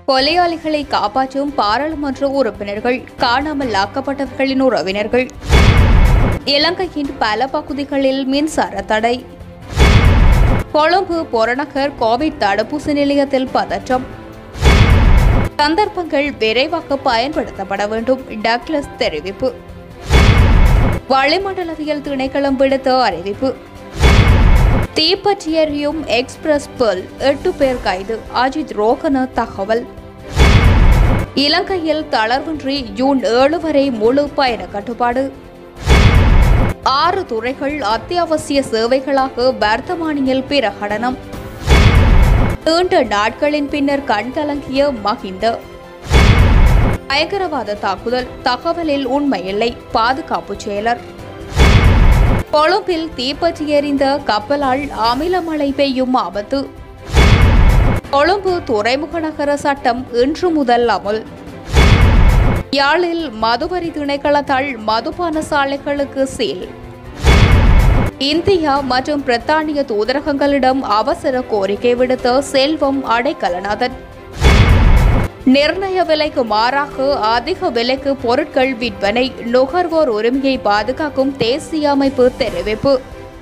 கொலையாளிகளை காப்பாற்றும் பாராளுமன்ற உறுப்பினர்கள் காணாமல் ஆக்கப்பட்டவர்களின் உறவினர்கள் இலங்கையின் பல பகுதிகளில் மின்சார தடை கொழும்பு புறநகர் கோவிட் தடுப்பூசி நிலையத்தில் பதற்றம் சந்தர்ப்பங்கள் விரைவாக பயன்படுத்தப்பட வேண்டும் டக்ளஸ் தெரிவிப்பு வளிமண்டலவியல் திணைக்களம் விடுத்த அறிவிப்பு தீப்பற்றி எரியும் எக்ஸ்பிரஸ் பெர்ல் எட்டு பேர் கைது அஜித் ரோகன தகவல் இலங்கையில் தளர்வின்றி ஜூன் ஏழு வரை முழு பயண கட்டுப்பாடு ஆறு துறைகள் அத்தியாவசிய சேவைகளாக வர்த்தமானியில் பிரகடனம் நீண்ட நாட்களின் பின்னர் கண்கலங்கிய மஹிந்த பயங்கரவாத தாக்குதல் தகவலில் உண்மையில்லை பாதுகாப்பு செயலர் கொழும்பில் தீப்பற்றி எறிந்த கப்பலால் அமிலமழை பெய்யும் ஆபத்து கொழும்பு துறைமுக நகர சட்டம் இன்று முதல் அமல் யாழில் மதுவரி திணைக்களத்தால் மதுபான சாலைகளுக்கு சீல் இந்தியா மற்றும் பிரித்தானிய தூதரகங்களிடம் அவசர கோரிக்கை விடுத்த செல்வம் அடைக்கலநாதன் நிர்ணய விலைக்கு மாறாக அதிக விலைக்கு பொருட்கள் விற்பனை நுகர்வோர் உரிமையை பாதுகாக்கும் தேசிய அமைப்பு தெரிவிப்பு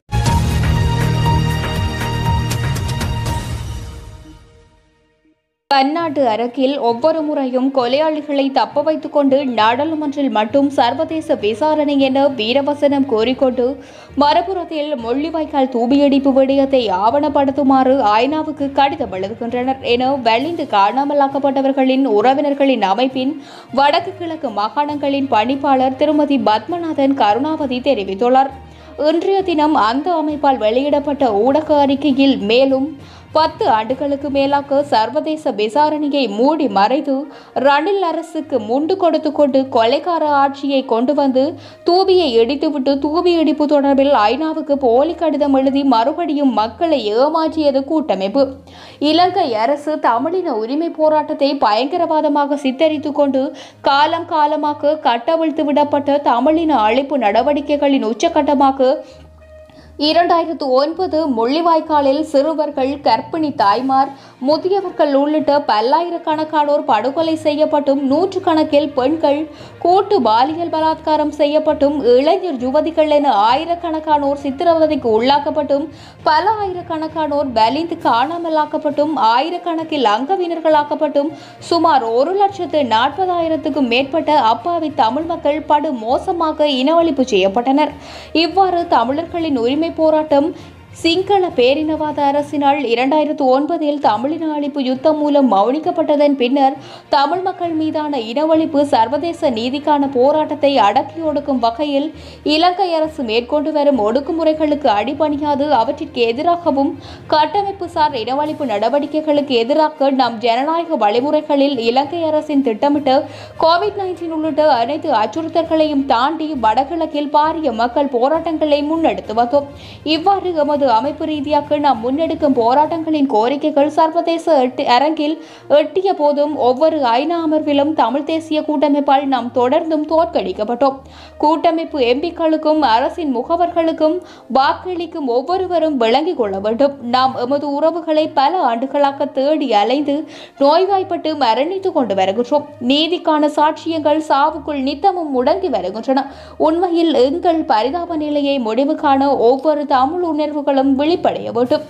பன்னாட்டு அரங்கில் ஒவ்வொரு முறையும் கொலையாளிகளை தப்ப வைத்துக் கொண்டு நாடாளுமன்றில் மட்டும் சர்வதேச விசாரணை என வீரவசனம் கோரிக்கொண்டு மறுபுறத்தில் முள்ளிவாய்க்கால் தூபியடிப்பு விடயத்தை ஆவணப்படுத்துமாறு ஐநாவுக்கு கடிதம் எழுதுகின்றனர் என வெளிந்து காணாமலாக்கப்பட்டவர்களின் உறவினர்களின் அமைப்பின் வடக்கு கிழக்கு மாகாணங்களின் பணிப்பாளர் திருமதி பத்மநாதன் கருணாவதி தெரிவித்துள்ளார் இன்றைய தினம் அந்த அமைப்பால் வெளியிடப்பட்ட ஊடக அறிக்கையில் மேலும் பத்து ஆண்டுகளுக்கு மேலாக சர்வதேச விசாரணையை மூடி மறைத்து ரணில் அரசுக்கு முண்டு கொடுத்து கொண்டு கொலைகார ஆட்சியை கொண்டு வந்து தூபியை இடித்துவிட்டு தூபி இடிப்பு தொடர்பில் ஐநாவுக்கு போலி கடிதம் எழுதி மறுபடியும் மக்களை ஏமாற்றியது கூட்டமைப்பு இலங்கை அரசு தமிழின உரிமை போராட்டத்தை பயங்கரவாதமாக சித்தரித்துக் கொண்டு காலம் காலமாக கட்டவிழ்த்து விடப்பட்ட தமிழின அழிப்பு நடவடிக்கைகளின் உச்சகட்டமாக இரண்டாயிரத்து ஒன்பது முள்ளிவாய்க்காலில் சிறுவர்கள் கர்ப்பிணி தாய்மார் முதியவர்கள் உள்ளிட்ட பல்லாயிரக்கணக்கானோர் படுகொலை செய்யப்பட்டும் நூற்றுக்கணக்கில் பெண்கள் கூட்டு பாலியல் பலாத்காரம் செய்யப்பட்டும் இளைஞர் யுவதிகள் என ஆயிரக்கணக்கானோர் சித்திரவதைக்கு உள்ளாக்கப்பட்டும் பல ஆயிரக்கணக்கானோர் வலிந்து காணாமலாக்கப்பட்டும் ஆயிரக்கணக்கில் அங்கவினர்களாக்கப்பட்டும் சுமார் ஒரு லட்சத்து நாற்பதாயிரத்துக்கும் மேற்பட்ட அப்பாவி தமிழ் மக்கள் படு மோசமாக இனவழிப்பு செய்யப்பட்டனர் இவ்வாறு தமிழர்களின் உரிமை போராட்டம் சிங்கள பேரினவாத அரசினால் இரண்டாயிரத்து ஒன்பதில் தமிழின அழிப்பு யுத்தம் மூலம் மௌனிக்கப்பட்டதன் பின்னர் தமிழ் மக்கள் மீதான இனவழிப்பு சர்வதேச நீதிக்கான போராட்டத்தை அடக்கி ஒடுக்கும் வகையில் இலங்கை அரசு மேற்கொண்டு வரும் ஒடுக்குமுறைகளுக்கு அடிபணியாது அவற்றிற்கு எதிராகவும் கட்டமைப்பு சார் இனவழிப்பு நடவடிக்கைகளுக்கு எதிராக நம் ஜனநாயக வழிமுறைகளில் இலங்கை அரசின் திட்டமிட்ட கோவிட் நைன்டீன் உள்ளிட்ட அனைத்து அச்சுறுத்தல்களையும் தாண்டி வடகிழக்கில் பாரிய மக்கள் போராட்டங்களை முன்னெடுத்து வந்தோம் இவ்வாறு எமது அமைப்பு ரீதியாக நாம் முன்னெடுக்கும் போராட்டங்களின் கோரிக்கைகள் சர்வதேச எட்டு- அரங்கில் எட்டிய போதும் ஒவ்வொரு ஐநா அமர்விலும் தமிழ் தேசிய கூட்டமைப்பால் நாம் தொடர்ந்தும் தோற்கடிக்கப்பட்டோம் கூட்டமைப்பு எம்பிக்களுக்கும் அரசின் முகவர்களுக்கும் வாக்களிக்கும் ஒவ்வொருவரும் விளங்கிக் கொள்ள வேண்டும் நாம் எமது உறவுகளை பல ஆண்டுகளாக தேடி அலைந்து நோய்வாய்ப்பட்டு மரணித்துக் கொண்டு வருகின்றோம் நீதிக்கான சாட்சியங்கள் சாவுக்குள் நித்தமும் முடங்கி வருகின்றன உண்மையில் எங்கள் பரிதாப நிலையை முடிவு காண ஒவ்வொரு தமிழ் உணர்வுகளும் விழிப்படைய வேண்டும்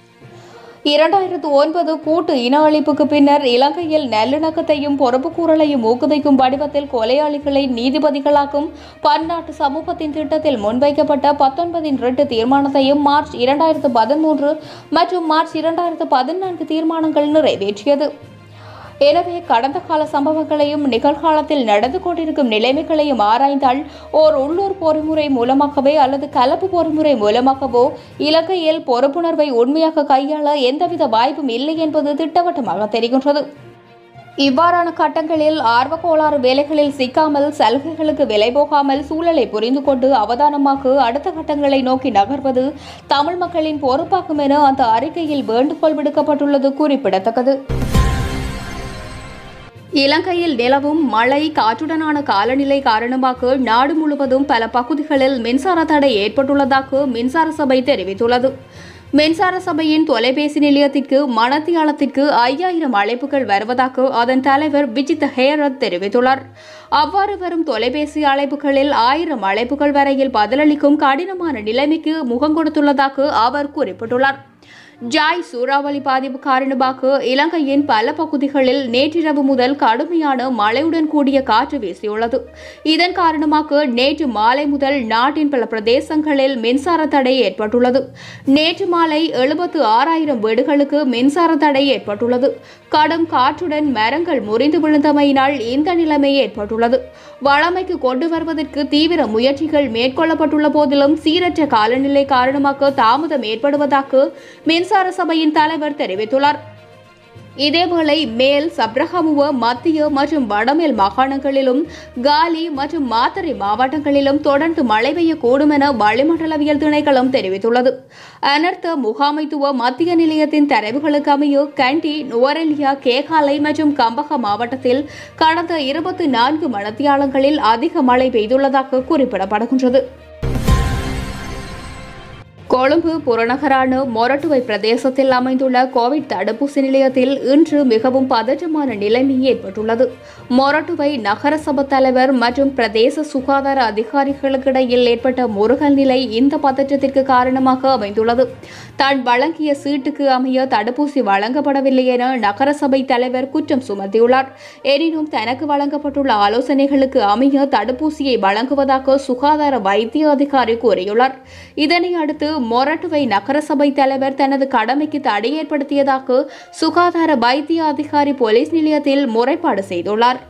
இரண்டாயிரத்து ஒன்பது கூட்டு இன அழிப்புக்கு பின்னர் இலங்கையில் நல்லிணக்கத்தையும் பொறுப்புக்கூறலையும் ஊக்குவிக்கும் வடிவத்தில் கொலையாளிகளை நீதிபதிகளாக்கும் பன்னாட்டு சமூகத்தின் திட்டத்தில் முன்வைக்கப்பட்ட பத்தொன்பதின் ரெண்டு தீர்மானத்தையும் மார்ச் இரண்டாயிரத்து பதிமூன்று மற்றும் மார்ச் இரண்டாயிரத்து பதினான்கு தீர்மானங்கள் நிறைவேற்றியது எனவே கடந்த கால சம்பவங்களையும் நிகழ்காலத்தில் நடந்து கொண்டிருக்கும் நிலைமைகளையும் ஆராய்ந்தால் ஓர் உள்ளூர் பொறிமுறை மூலமாகவே அல்லது கலப்பு பொறிமுறை மூலமாகவோ இலங்கையில் பொறுப்புணர்வை உண்மையாக கையாள எந்தவித வாய்ப்பும் இல்லை என்பது திட்டவட்டமாக தெரிகின்றது இவ்வாறான கட்டங்களில் ஆர்வக்கோளாறு வேலைகளில் சிக்காமல் சலுகைகளுக்கு விலை போகாமல் சூழலை புரிந்து கொண்டு அவதானமாக அடுத்த கட்டங்களை நோக்கி நகர்வது தமிழ் மக்களின் பொறுப்பாகும் என அந்த அறிக்கையில் வேண்டுகோள் விடுக்கப்பட்டுள்ளது குறிப்பிடத்தக்கது இலங்கையில் நிலவும் மழை காற்றுடனான காலநிலை காரணமாக நாடு முழுவதும் பல பகுதிகளில் மின்சார தடை ஏற்பட்டுள்ளதாக மின்சார சபை தெரிவித்துள்ளது மின்சார சபையின் தொலைபேசி நிலையத்திற்கு மணத்தியாலத்திற்கு ஐயாயிரம் அழைப்புகள் வருவதாக அதன் தலைவர் விஜித் ஹேரத் தெரிவித்துள்ளார் அவ்வாறு வரும் தொலைபேசி அழைப்புகளில் ஆயிரம் அழைப்புகள் வரையில் பதிலளிக்கும் கடினமான நிலைமைக்கு முகம் கொடுத்துள்ளதாக அவர் குறிப்பிட்டுள்ளார் ஜாய் சூறாவளி பாதிப்பு காரணமாக இலங்கையின் பல பகுதிகளில் நேற்றிரவு முதல் கடுமையான மழையுடன் கூடிய காற்று வீசியுள்ளது இதன் காரணமாக நேற்று மாலை முதல் நாட்டின் பல பிரதேசங்களில் மின்சார தடை ஏற்பட்டுள்ளது நேற்று மாலை எழுபத்து ஆறாயிரம் வீடுகளுக்கு மின்சார தடை ஏற்பட்டுள்ளது கடும் காற்றுடன் மரங்கள் முறிந்து விழுந்தமையினால் இந்த நிலைமை ஏற்பட்டுள்ளது வளமைக்கு கொண்டு வருவதற்கு தீவிர முயற்சிகள் மேற்கொள்ளப்பட்டுள்ள போதிலும் சீரற்ற காலநிலை காரணமாக தாமதம் ஏற்படுவதாக மின்சார சபையின் தலைவர் தெரிவித்துள்ளார் இதேவேளை மேல் சப்ரகமுவ மத்திய மற்றும் வடமேல் மாகாணங்களிலும் காலி மற்றும் மாத்தறை மாவட்டங்களிலும் தொடர்ந்து மழை பெய்யக்கூடும் என வளிமண்டலவியல் திணைக்களம் தெரிவித்துள்ளது அனர்த்த முகாமைத்துவ மத்திய நிலையத்தின் தரவுகளுக்கு அமைய கண்டி நுவரெலியா கேகாலை மற்றும் கம்பக மாவட்டத்தில் கடந்த இருபத்தி நான்கு மணத்தியாலங்களில் அதிக மழை பெய்துள்ளதாக குறிப்பிடப்படுகின்றது கொழும்பு புறநகரான மொரட்டுவை பிரதேசத்தில் அமைந்துள்ள கோவிட் தடுப்பூசி நிலையத்தில் இன்று மிகவும் பதற்றமான நிலைமை ஏற்பட்டுள்ளது மொரட்டுவை நகரசபை தலைவர் மற்றும் பிரதேச சுகாதார அதிகாரிகளுக்கிடையில் ஏற்பட்ட முருகல் நிலை இந்த பதற்றத்திற்கு காரணமாக அமைந்துள்ளது தான் வழங்கிய சீட்டுக்கு அமைய தடுப்பூசி வழங்கப்படவில்லை என நகரசபை தலைவர் குற்றம் சுமத்தியுள்ளார் எனினும் தனக்கு வழங்கப்பட்டுள்ள ஆலோசனைகளுக்கு அமைய தடுப்பூசியை வழங்குவதாக சுகாதார வைத்திய அதிகாரி கூறியுள்ளார் இதனை அடுத்து மொரட்டுவை நகரசபை தலைவர் தனது கடமைக்கு தடை ஏற்படுத்தியதாக சுகாதார வைத்திய அதிகாரி போலீஸ் நிலையத்தில் முறைப்பாடு செய்துள்ளார்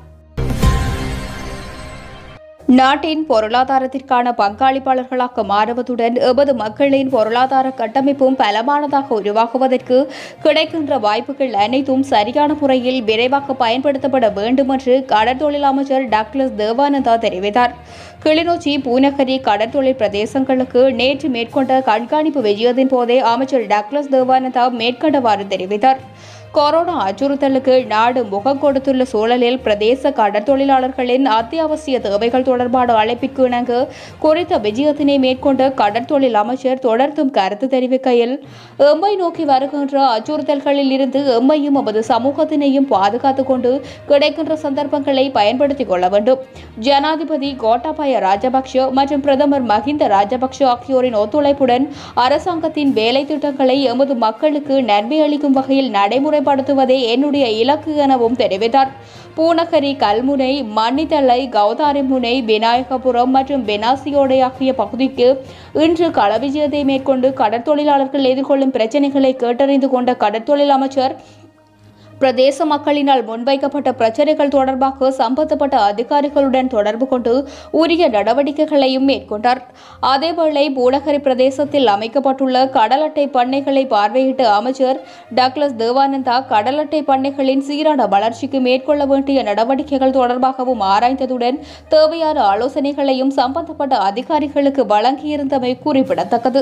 நாட்டின் பொருளாதாரத்திற்கான பங்காளிப்பாளர்களாக மாறுவதுடன் எமது மக்களின் பொருளாதார கட்டமைப்பும் பலமானதாக உருவாகுவதற்கு கிடைக்கின்ற வாய்ப்புகள் அனைத்தும் சரியான முறையில் விரைவாக பயன்படுத்தப்பட வேண்டும் என்று கடற்தொழில் அமைச்சர் டாக்டர் தேவானந்தா தெரிவித்தார் கிளிநொச்சி பூநகரி கடற்தொழில் பிரதேசங்களுக்கு நேற்று மேற்கொண்ட கண்காணிப்பு விஜயத்தின் போதே அமைச்சர் டாக்டர் தேவானந்தா மேற்கண்டவாறு தெரிவித்தார் கொரோனா அச்சுறுத்தலுக்கு நாடு முகம் கொடுத்துள்ள சூழலில் பிரதேச கடற்தொழிலாளர்களின் அத்தியாவசிய தேவைகள் தொடர்பான அழைப்பிற்கு இணங்க குறித்த விஜயத்தினை மேற்கொண்ட கடற்தொழில் அமைச்சர் தொடர்ந்தும் கருத்து தெரிவிக்கையில் எம்மை நோக்கி வருகின்ற அச்சுறுத்தல்களில் இருந்து எம்மையும் நமது சமூகத்தினையும் பாதுகாத்துக் கொண்டு கிடைக்கின்ற சந்தர்ப்பங்களை பயன்படுத்திக் கொள்ள வேண்டும் ஜனாதிபதி கோட்டாபாய ராஜபக்ஷ மற்றும் பிரதமர் மஹிந்த ராஜபக்ஷ ஆகியோரின் ஒத்துழைப்புடன் அரசாங்கத்தின் வேலை திட்டங்களை எமது மக்களுக்கு நன்மை அளிக்கும் வகையில் நடைமுறைப்படுத்துவதே என்னுடைய இலக்கு எனவும் தெரிவித்தார் பூநகரி கல்முனை மன்னித்தலை கௌதாரிமுனை விநாயகபுரம் மற்றும் பெனாசியோடை ஆகிய பகுதிக்கு இன்று களவிஜயத்தை மேற்கொண்டு கடற்தொழிலாளர்கள் எதிர்கொள்ளும் பிரச்சினைகளை கேட்டறிந்து கொண்ட கடற்தொழில் அமைச்சர் பிரதேச மக்களினால் முன்வைக்கப்பட்ட பிரச்சனைகள் தொடர்பாக சம்பந்தப்பட்ட அதிகாரிகளுடன் தொடர்பு கொண்டு உரிய நடவடிக்கைகளையும் மேற்கொண்டார் அதேவேளை பூநகரி பிரதேசத்தில் அமைக்கப்பட்டுள்ள கடல் அட்டை பண்ணைகளை பார்வையிட்ட அமைச்சர் டக்ளஸ் தேவானந்தா கடல் அட்டை பண்ணைகளின் சீரான வளர்ச்சிக்கு மேற்கொள்ள வேண்டிய நடவடிக்கைகள் தொடர்பாகவும் ஆராய்ந்ததுடன் தேவையான ஆலோசனைகளையும் சம்பந்தப்பட்ட அதிகாரிகளுக்கு வழங்கியிருந்தமை குறிப்பிடத்தக்கது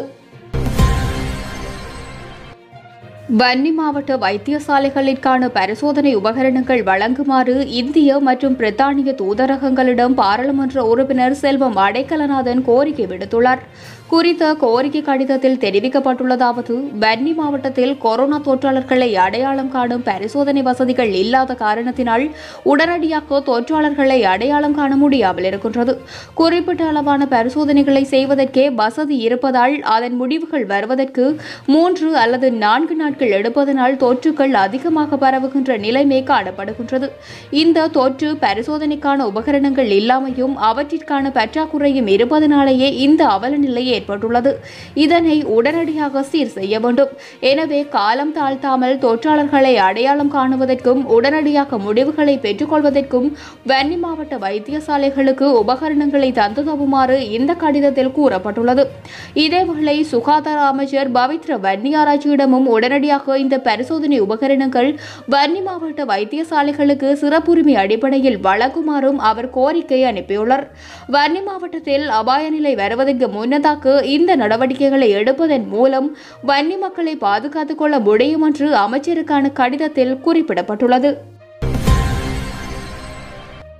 வன்னி மாவட்ட வைத்தியசாலைகளிற்கான பரிசோதனை உபகரணங்கள் வழங்குமாறு இந்திய மற்றும் பிரித்தானிய தூதரகங்களிடம் பாராளுமன்ற உறுப்பினர் செல்வம் அடைக்கலநாதன் கோரிக்கை விடுத்துள்ளார் குறித்த கோரிக்கை கடிதத்தில் தெரிவிக்கப்பட்டுள்ளதாவது வன்னி மாவட்டத்தில் கொரோனா தொற்றாளர்களை அடையாளம் காணும் பரிசோதனை வசதிகள் இல்லாத காரணத்தினால் உடனடியாக தொற்றாளர்களை அடையாளம் காண முடியாமல் இருக்கின்றது குறிப்பிட்ட அளவான பரிசோதனைகளை செய்வதற்கே வசதி இருப்பதால் அதன் முடிவுகள் வருவதற்கு மூன்று அல்லது நான்கு நாட்கள் எடுப்பதனால் தொற்றுக்கள் அதிகமாக பரவுகின்ற நிலைமை காணப்படுகின்றது இந்த தொற்று பரிசோதனைக்கான உபகரணங்கள் இல்லாமையும் அவற்றிற்கான பற்றாக்குறையும் இருப்பதனாலேயே இந்த அவலநிலை ஏற்பட்டுள்ளது இதனை உடனடியாக சீர் செய்ய வேண்டும் எனவே காலம் தாழ்த்தாமல் தொற்றாளர்களை அடையாளம் காணுவதற்கும் உடனடியாக முடிவுகளை பெற்றுக்கொள்வதற்கும் வன்னி மாவட்ட வைத்தியசாலைகளுக்கு உபகரணங்களை தந்துதவுமாறு இந்த கடிதத்தில் கூறப்பட்டுள்ளது இதேவேளை சுகாதார அமைச்சர் பவித்ர வன்னியாராய்ச்சியிடமும் உடனடியாக இந்த பரிசோதனை உபகரணங்கள் வன்னி மாவட்ட வைத்தியசாலைகளுக்கு சிறப்புரிமை அடிப்படையில் வழங்குமாறும் அவர் கோரிக்கை அனுப்பியுள்ளார் வன்னி மாவட்டத்தில் அபாய நிலை வருவதற்கு முன்னதாக இந்த நடவடிக்கைகளை எடுப்பதன் மூலம் வன்னி மக்களை பாதுகாத்துக் கொள்ள முடியும் என்று அமைச்சருக்கான கடிதத்தில் குறிப்பிடப்பட்டுள்ளது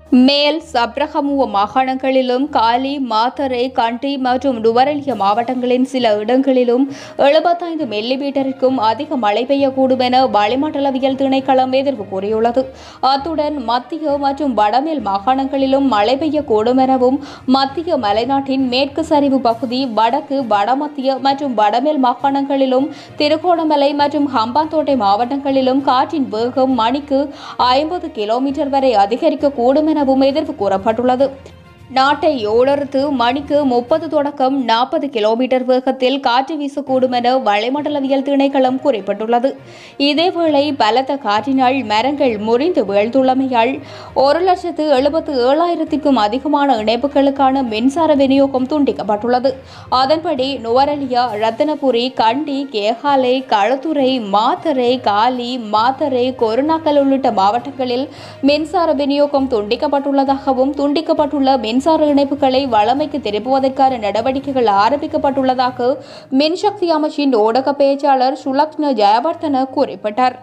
மேல் சப்ரகமுவ மாகாணங்களிலும் காலி மாத்தரை கண்டி மற்றும் நுவரெலிய மாவட்டங்களின் சில இடங்களிலும் எழுபத்தைந்து மில்லிமீட்டருக்கும் அதிக மழை பெய்யக்கூடும் என வளிமண்டலவியல் திணைக்களம் எதிர்ப்பு கூறியுள்ளது அத்துடன் மத்திய மற்றும் வடமேல் மாகாணங்களிலும் மழை பெய்யக்கூடும் எனவும் மத்திய மலைநாட்டின் மேற்கு சரிவு பகுதி வடக்கு வடமத்திய மற்றும் வடமேல் மாகாணங்களிலும் திருகோணமலை மற்றும் ஹம்பாந்தோட்டை மாவட்டங்களிலும் காற்றின் வேகம் மணிக்கு ஐம்பது கிலோமீட்டர் வரை அதிகரிக்கக்கூடும் எனவும் எதிர்ப்பு கூறப்பட்டுள்ளது நாட்டை ஓடர்த்து மணிக்கு முப்பது தொடக்கம் நாற்பது கிலோமீட்டர் வேகத்தில் காற்று வீசக்கூடும் என வளிமண்டலவியல் திணைக்களம் குறிப்பிட்டுள்ளது இதேவேளை பலத்த காற்றினால் மரங்கள் முறிந்து வீழ்ந்துள்ளமையால் ஒரு லட்சத்து எழுபத்து ஏழாயிரத்திற்கும் அதிகமான இணைப்புகளுக்கான மின்சார விநியோகம் துண்டிக்கப்பட்டுள்ளது அதன்படி நுவரலியா ரத்தனபுரி கண்டி கேகாலை களுத்துறை மாத்தரை காலி மாத்தரை கொருணாக்கல் உள்ளிட்ட மாவட்டங்களில் மின்சார விநியோகம் துண்டிக்கப்பட்டுள்ளதாகவும் துண்டிக்கப்பட்டுள்ள மின்சார இணைப்புகளை வளமைக்கு திருப்புவதற்கான நடவடிக்கைகள் ஆரம்பிக்கப்பட்டுள்ளதாக மின்சக்தி அமைச்சின் ஊடக பேச்சாளர் சுலக்ன ஜெயவர்தன குறிப்பிட்டார்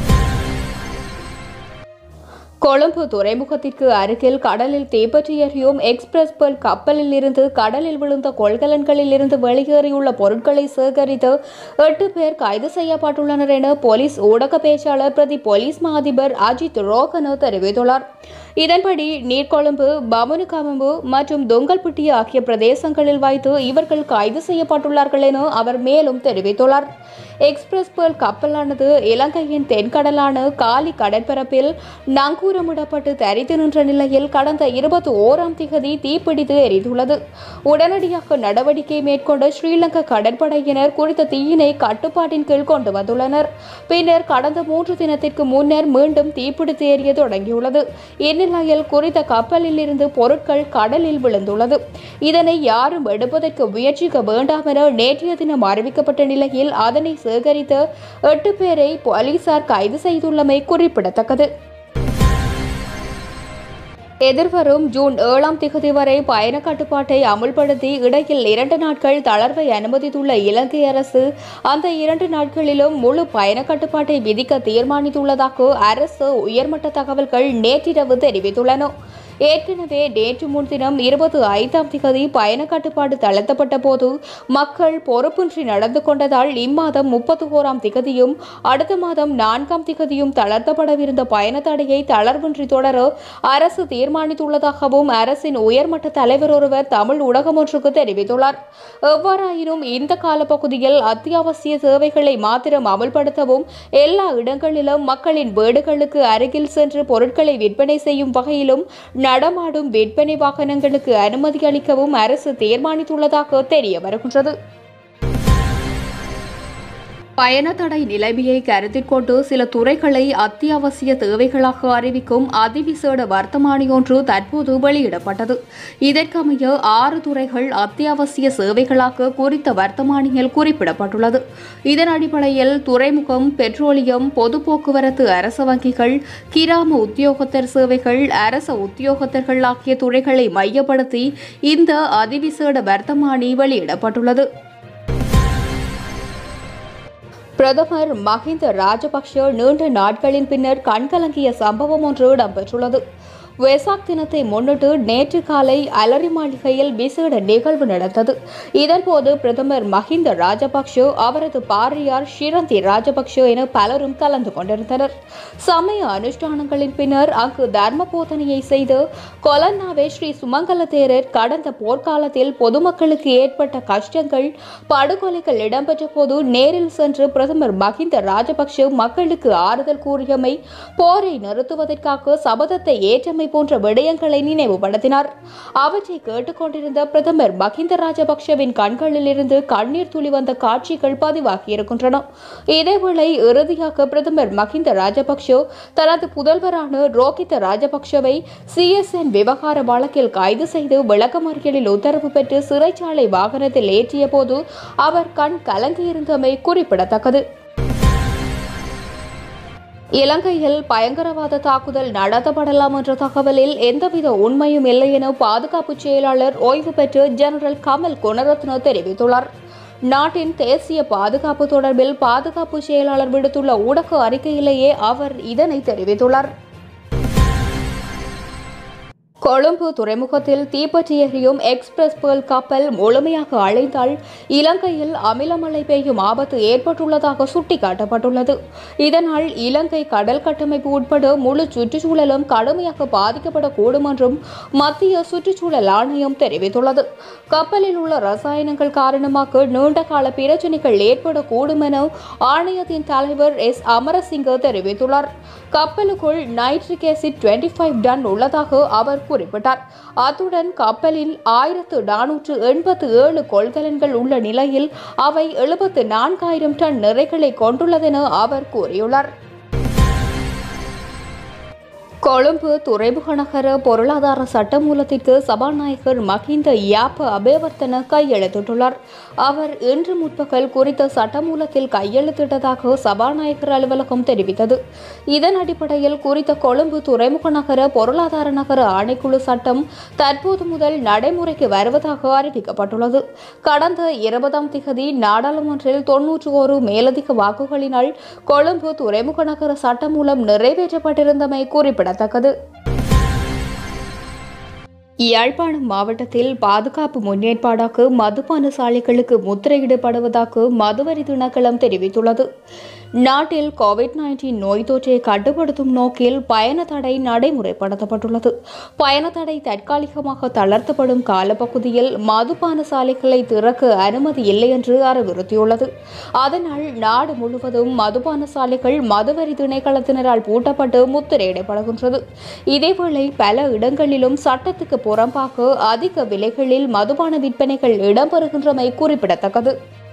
கொழும்பு துறைமுகத்திற்கு அருகில் கடலில் தீப்பற்றி எரியும் எக்ஸ்பிரஸ் பெல் கப்பலில் இருந்து கடலில் விழுந்த கொள்கலன்களில் இருந்து வெளியேறியுள்ள பொருட்களை சேகரித்து எட்டு பேர் கைது செய்யப்பட்டுள்ளனர் என போலீஸ் ஊடக பேச்சாளர் பிரதி போலீஸ் மா அதிபர் அஜித் ரோகன தெரிவித்துள்ளார் இதன்படி நீர்கொழும்பு பமனுகமம்பு மற்றும் தொங்கல்பட்டி ஆகிய பிரதேசங்களில் வைத்து இவர்கள் கைது செய்யப்பட்டுள்ளார்கள் என அவர் மேலும் தெரிவித்துள்ளார் எக்ஸ்பிரஸ் பேர்ல் கப்பலானது இலங்கையின் தென்கடலான காலி கடற்பரப்பில் நங்கூரமிடப்பட்டு தரித்து நின்ற நிலையில் கடந்த இருபத்தி ஓராம் திகதி தீப்பிடித்து எரிந்துள்ளது உடனடியாக நடவடிக்கை மேற்கொண்ட ஸ்ரீலங்கா கடற்படையினர் குறித்த தீயினை கட்டுப்பாட்டின் கீழ் கொண்டு வந்துள்ளனர் பின்னர் கடந்த மூன்று தினத்திற்கு முன்னர் மீண்டும் தீப்பிடித்து எரிய தொடங்கியுள்ளது இந்நிலையில் குறித்த கப்பலில் இருந்து பொருட்கள் கடலில் விழுந்துள்ளது இதனை யாரும் எடுப்பதற்கு முயற்சிக்க வேண்டாம் என நேற்றைய தினம் அறிவிக்கப்பட்ட நிலையில் அதனை சேகரித்த எட்டு பேரை போலீசார் கைது செய்துள்ளமை குறிப்பிடத்தக்கது எதிர்வரும் ஜூன் ஏழாம் திகதி வரை பயண கட்டுப்பாட்டை அமுல்படுத்தி இடையில் இரண்டு நாட்கள் தளர்வை அனுமதித்துள்ள இலங்கை அரசு அந்த இரண்டு நாட்களிலும் முழு பயண கட்டுப்பாட்டை விதிக்க தீர்மானித்துள்ளதாக அரசு உயர்மட்ட தகவல்கள் நேற்றிரவு தெரிவித்துள்ளன ஏற்கனவே நேற்று முன்தினம் இருபத்தி ஐந்தாம் திகதி பயண கட்டுப்பாடு தளர்த்தப்பட்ட போது மக்கள் பொறுப்பின்றி நடந்து கொண்டதால் இம்மாதம் முப்பத்தி ஓராம் திகதியும் அடுத்த மாதம் நான்காம் திகதியும் தளர்த்தப்படவிருந்த பயண தடையை தளர்வின்றி தொடர அரசு தீர்மானித்துள்ளதாகவும் அரசின் உயர்மட்ட தலைவர் ஒருவர் தமிழ் ஊடகம் ஒன்றுக்கு தெரிவித்துள்ளார் எவ்வாறாயினும் இந்த காலப்பகுதியில் அத்தியாவசிய சேவைகளை மாத்திரம் அமல்படுத்தவும் எல்லா இடங்களிலும் மக்களின் வீடுகளுக்கு அருகில் சென்று பொருட்களை விற்பனை செய்யும் வகையிலும் நடமாடும் விற்பனை வாகனங்களுக்கு அனுமதி அளிக்கவும் அரசு தீர்மானித்துள்ளதாக தெரிய வருகின்றது பயண தடை நிலைமையை கருத்தில் கொண்டு சில துறைகளை அத்தியாவசிய தேவைகளாக அறிவிக்கும் அதிவிசேட வர்த்தமானி ஒன்று தற்போது வெளியிடப்பட்டது இதற்கமைய ஆறு துறைகள் அத்தியாவசிய சேவைகளாக குறித்த வர்த்தமானியில் குறிப்பிடப்பட்டுள்ளது இதன் அடிப்படையில் துறைமுகம் பெட்ரோலியம் பொது போக்குவரத்து அரச வங்கிகள் கிராம உத்தியோகத்தர் சேவைகள் அரச உத்தியோகத்தர்கள் ஆகிய துறைகளை மையப்படுத்தி இந்த அதிவிசேட வர்த்தமானி வெளியிடப்பட்டுள்ளது பிரதமர் மஹிந்த ராஜபக்ஷ நீண்ட நாட்களின் பின்னர் கண்கலங்கிய சம்பவம் ஒன்று இடம்பெற்றுள்ளது வெசாக் தினத்தை முன்னிட்டு நேற்று காலை அலரி மாளிகையில் விசேட நிகழ்வு நடந்தது இதன்போது பிரதமர் மஹிந்த ராஜபக்ஷ அவரது பாரியார் ஷிரந்தி ராஜபக்ஷ என பலரும் கலந்து கொண்டிருந்தனர் சமய அனுஷ்டானங்களின் பின்னர் அங்கு தர்ம போதனையை செய்து கொலன்னாவே ஸ்ரீ சுமங்கல தேரர் கடந்த போர்க்காலத்தில் பொதுமக்களுக்கு ஏற்பட்ட கஷ்டங்கள் படுகொலைகள் இடம்பெற்ற போது நேரில் சென்று பிரதமர் மஹிந்த ராஜபக்ஷ மக்களுக்கு ஆறுதல் கூறியமை போரை நிறுத்துவதற்காக சபதத்தை ஏற்றமை போன்ற விடயங்களை நினைவுபடுத்தினார் அவற்றை கேட்டுக்கொண்டிருந்த பிரதமர் மஹிந்த ராஜபக்ஷவின் கண்களில் இருந்து கண்ணீர் துளி வந்த காட்சிகள் பதிவாகியிருக்கின்றன இதேவேளை இறுதியாக பிரதமர் மஹிந்த ராஜபக்ஷ தனது புதல்வரான ரோஹித ராஜபக்ஷவை சிஎஸ்என் விவகார வழக்கில் கைது செய்து விளக்கமறியலில் உத்தரவு பெற்று சிறைச்சாலை வாகனத்தில் ஏற்றிய போது அவர் கண் கலங்கியிருந்தமை குறிப்பிடத்தக்கது இலங்கையில் பயங்கரவாத தாக்குதல் நடத்தப்படலாம் என்ற தகவலில் எந்தவித உண்மையும் இல்லை என பாதுகாப்பு செயலாளர் ஓய்வு பெற்ற ஜெனரல் கமல் குணரத்ன தெரிவித்துள்ளார் நாட்டின் தேசிய பாதுகாப்பு தொடர்பில் பாதுகாப்பு செயலாளர் விடுத்துள்ள ஊடக அறிக்கையிலேயே அவர் இதனை தெரிவித்துள்ளார் கொழும்பு துறைமுகத்தில் தீப்பற்றி எரியும் எக்ஸ்பிரஸ் பேர்ல் கப்பல் முழுமையாக அழைத்தால் இலங்கையில் அமிலமழை பெய்யும் ஆபத்து ஏற்பட்டுள்ளதாக சுட்டிக்காட்டப்பட்டுள்ளது இதனால் இலங்கை கடல் கட்டமைப்பு உட்பட முழு சுற்றுச்சூழலும் கடுமையாக பாதிக்கப்படக்கூடும் என்றும் மத்திய சுற்றுச்சூழல் ஆணையம் தெரிவித்துள்ளது கப்பலில் உள்ள ரசாயனங்கள் காரணமாக நீண்டகால பிரச்சினைகள் ஏற்படக்கூடும் என ஆணையத்தின் தலைவர் எஸ் அமரசிங்க தெரிவித்துள்ளார் கப்பலுக்குள் nitric acid twenty five ton உள்ளதாக அவர் குறிப்பிட்டார் அத்துடன் கப்பலில் ஆயிரத்து நானூற்று எண்பத்து ஏழு கொள்கலன்கள் உள்ள நிலையில் அவை எழுபத்து நான்காயிரம் டன் நிறைகளை கொண்டுள்ளதென அவர் கூறியுள்ளார் கொழும்பு துறைமுக நகர பொருளாதார சட்டமூலத்திற்கு சபாநாயகர் மஹிந்த யாப்ப அபேவர்த்தன கையெழுத்திட்டுள்ளார் அவர் இன்று முற்பகல் குறித்த சட்டமூலத்தில் கையெழுத்திட்டதாக சபாநாயகர் அலுவலகம் தெரிவித்தது இதன் அடிப்படையில் குறித்த கொழும்பு துறைமுக நகர பொருளாதார நகர ஆணைக்குழு சட்டம் தற்போது முதல் நடைமுறைக்கு வருவதாக அறிவிக்கப்பட்டுள்ளது கடந்த இருபதாம் திகதி நாடாளுமன்றில் தொன்னூற்று ஒரு மேலதிக வாக்குகளினால் கொழும்பு துறைமுக நகர சட்டம் மூலம் நிறைவேற்றப்பட்டிருந்தமை குறிப்பிடத்தக்கது யாழ்ப்பாணம் மாவட்டத்தில் பாதுகாப்பு முன்னேற்பாடாக மதுபான சாலைகளுக்கு முத்திரையிடப்படுவதாக மதுவரி திணைக்களம் தெரிவித்துள்ளது நாட்டில் கோவிட் நைன்டீன் நோய் தொற்றை கட்டுப்படுத்தும் நோக்கில் பயண தடை நடைமுறைப்படுத்தப்பட்டுள்ளது பயண தடை தற்காலிகமாக தளர்த்தப்படும் காலப்பகுதியில் மதுபான சாலைகளை திறக்க அனுமதி இல்லை என்று அறிவுறுத்தியுள்ளது அதனால் நாடு முழுவதும் மதுபான சாலைகள் மதுவரி திணைக்களத்தினரால் பூட்டப்பட்டு முத்திரையிடப்படுகின்றது இதேவேளை பல இடங்களிலும் சட்டத்துக்கு புறம்பாக அதிக விலைகளில் மதுபான விற்பனைகள் இடம்பெறுகின்றமை குறிப்பிடத்தக்கது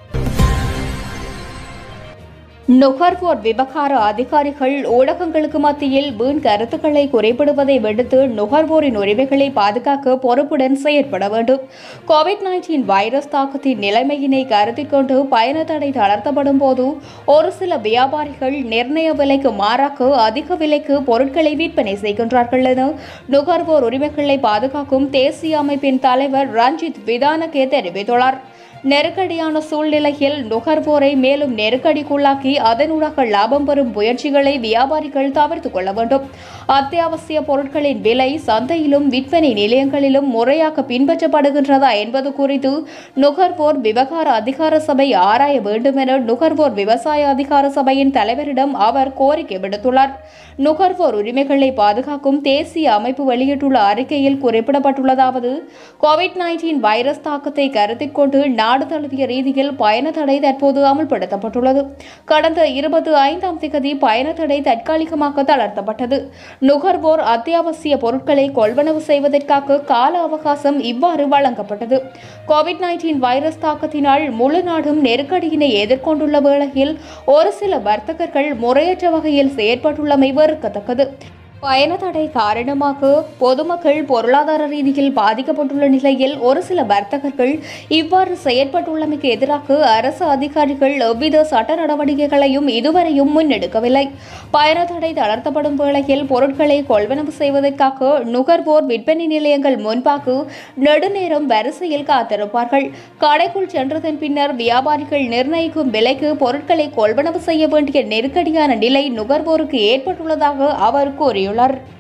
நுகர்வோர் விவகார அதிகாரிகள் ஊடகங்களுக்கு மத்தியில் வீண் கருத்துக்களை குறைபடுவதை விடுத்து நுகர்வோரின் உரிமைகளை பாதுகாக்க பொறுப்புடன் செயற்பட வேண்டும் கோவிட் நைன்டீன் வைரஸ் தாக்கத்தின் நிலைமையினை கருத்தில் கொண்டு பயண தடை தளர்த்தப்படும் போது ஒரு சில வியாபாரிகள் நிர்ணய விலைக்கு மாறாக அதிக விலைக்கு பொருட்களை விற்பனை செய்கின்றார்கள் என நுகர்வோர் உரிமைகளை பாதுகாக்கும் தேசிய அமைப்பின் தலைவர் ரஞ்சித் விதானகே தெரிவித்துள்ளார் நெருக்கடியான சூழ்நிலையில் நுகர்வோரை மேலும் நெருக்கடிக்குள்ளாக்கி அதனூடாக லாபம் பெறும் முயற்சிகளை வியாபாரிகள் தவிர்த்துக் கொள்ள வேண்டும் அத்தியாவசிய பொருட்களின் விலை சந்தையிலும் விற்பனை நிலையங்களிலும் முறையாக பின்பற்றப்படுகின்றதா என்பது குறித்து நுகர்வோர் விவகார அதிகார சபை ஆராய வேண்டும் என நுகர்வோர் விவசாய அதிகார சபையின் தலைவரிடம் அவர் கோரிக்கை விடுத்துள்ளார் நுகர்வோர் உரிமைகளை பாதுகாக்கும் தேசிய அமைப்பு வெளியிட்டுள்ள அறிக்கையில் குறிப்பிடப்பட்டுள்ளதாவது கோவிட் நைன்டீன் வைரஸ் தாக்கத்தை கருத்தில் கொண்டு நாடு தழுவிய ரீதியில் பயண தடை தற்போது அமல்படுத்தப்பட்டுள்ளது கடந்த இருபத்தி ஐந்தாம் திகதி பயண தடை தற்காலிகமாக தளர்த்தப்பட்டது நுகர்வோர் அத்தியாவசிய பொருட்களை கொள்வனவு செய்வதற்காக கால அவகாசம் இவ்வாறு வழங்கப்பட்டது கோவிட் நைன்டீன் வைரஸ் தாக்கத்தினால் முழு நாடும் நெருக்கடியினை எதிர்கொண்டுள்ள வேளையில் ஒரு சில வர்த்தகர்கள் முறையற்ற வகையில் செயற்பட்டுள்ளமை வெறுக்கத்தக்கது பயண தடை காரணமாக பொதுமக்கள் பொருளாதார ரீதியில் பாதிக்கப்பட்டுள்ள நிலையில் ஒரு சில வர்த்தகர்கள் இவ்வாறு செயற்பட்டுள்ளமைக்கு எதிராக அரசு அதிகாரிகள் எவ்வித சட்ட நடவடிக்கைகளையும் இதுவரையும் முன்னெடுக்கவில்லை பயண தடை தளர்த்தப்படும் வேளையில் பொருட்களை கொள்வனவு செய்வதற்காக நுகர்வோர் விற்பனை நிலையங்கள் முன்பாக நெடுநேரம் வரிசையில் காத்திருப்பார்கள் கடைக்குள் சென்றதன் பின்னர் வியாபாரிகள் நிர்ணயிக்கும் விலைக்கு பொருட்களை கொள்வனவு செய்ய வேண்டிய நெருக்கடியான நிலை நுகர்வோருக்கு ஏற்பட்டுள்ளதாக அவர் கூறியுள்ளார்